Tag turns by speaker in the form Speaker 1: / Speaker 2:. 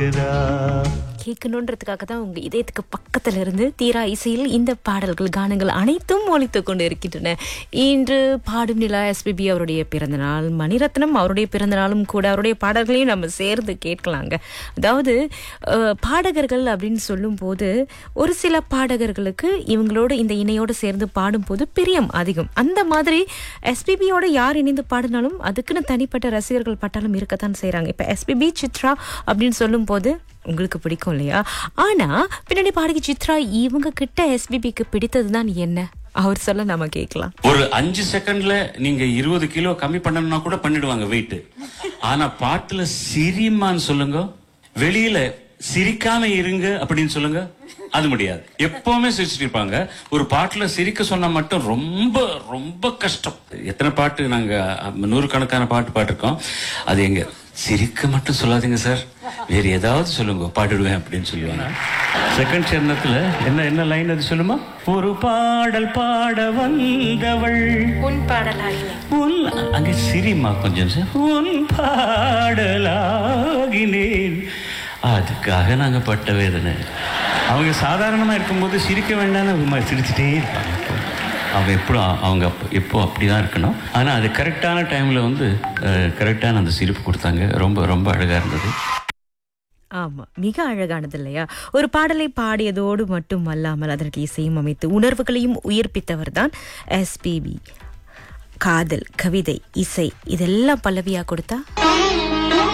Speaker 1: கேட்கணுன்றதுக்காக தான் உங்க இதயத்துக்கு பக்கத்துல இருந்து தீரா இசையில் இந்த பாடல்கள் கானங்கள் அனைத்தும் ஒலித்துக் கொண்டு இருக்கின்றன இன்று பாடும் நிலா எஸ்பிபி அவருடைய பிறந்தநாள் மணிரத்னம் அவருடைய பிறந்தநாளும் கூட அவருடைய பாடல்களையும் நம்ம சேர்ந்து கேட்கலாங்க அதாவது அஹ், பாடகர்கள் அப்படின்னு சொல்லும்போது ஒரு சில பாடகர்களுக்கு இவங்களோட இந்த இணையோடு சேர்ந்து பாடும்போது பிரியம் அதிகம் அந்த மாதிரி எஸ்பிபியோட யார் இணைந்து பாடினாலும் அதுக்குன்னு தனிப்பட்ட ரசிகர்கள் பட்டாலும் இருக்கத்தான் செய்றாங்க இப்ப எஸ்பிபி சித்ரா அப்படின்னு சொல்லும்போது உங்களுக்கு பிடிக்கும் இல்லையா ஆனா பின்னாடி பாடகி சித்ரா இவங்க கிட்ட எஸ்பிபிக்கு பிடித்ததுதான் என்ன அவர் சொல்ல நாம கேட்கலாம்
Speaker 2: ஒரு அஞ்சு செகண்ட்ல நீங்க இருபது கிலோ கம்மி பண்ணணும்னா கூட பண்ணிடுவாங்க வெயிட் ஆனா பாட்டுல சிரிமான்னு சொல்லுங்க வெளியில சிரிக்காம இருங்க அப்படின்னு சொல்லுங்க அது முடியாது எப்பவுமே சிரிச்சிட்டு இருப்பாங்க ஒரு பாட்டுல சிரிக்க சொன்னா மட்டும் ரொம்ப ரொம்ப கஷ்டம் எத்தனை பாட்டு நாங்க நூறுக்கணக்கான பாட்டு பாட்டிருக்கோம் அது எங்க சிரிக்க மட்டும் சொல்லாதீங்க சார் வேற ஏதாவது சொல்லுங்க பாடிடுவேன் அப்படின்னு சொல்லுவாங்க செகண்ட் சரணத்துல என்ன என்ன லைன் அது சொல்லுமா ஒரு பாடல் பாட வந்தவள்
Speaker 1: உன் பாடலாகி
Speaker 2: உன் அங்க சிரிமா கொஞ்சம் சார் உன் பாடலாகினேன் அதுக்காக நாங்க பட்ட வேதனை அவங்க சாதாரணமா இருக்கும்போது சிரிக்க வேண்டாம்னு ஒரு மாதிரி சிரிச்சுட்டே இருப்பாங்க எப்போ. அவங்க எப்போ அவங்க அப்போ எப்போ அப்படிதான் இருக்கணும் ஆனா அது கரெக்டான டைம்ல வந்து கரெக்டான அந்த சிரிப்பு கொடுத்தாங்க ரொம்ப ரொம்ப அழகா இருந்தது
Speaker 1: ஆமா மிக அழகானது இல்லையா ஒரு பாடலை பாடியதோடு மட்டும் அல்லாமல் அதற்கு இசையும் அமைத்து உணர்வுகளையும் உயிர்ப்பித்தவர் தான் எஸ்பிபி காதல் கவிதை இசை இதெல்லாம் பல்லவியா கொடுத்தா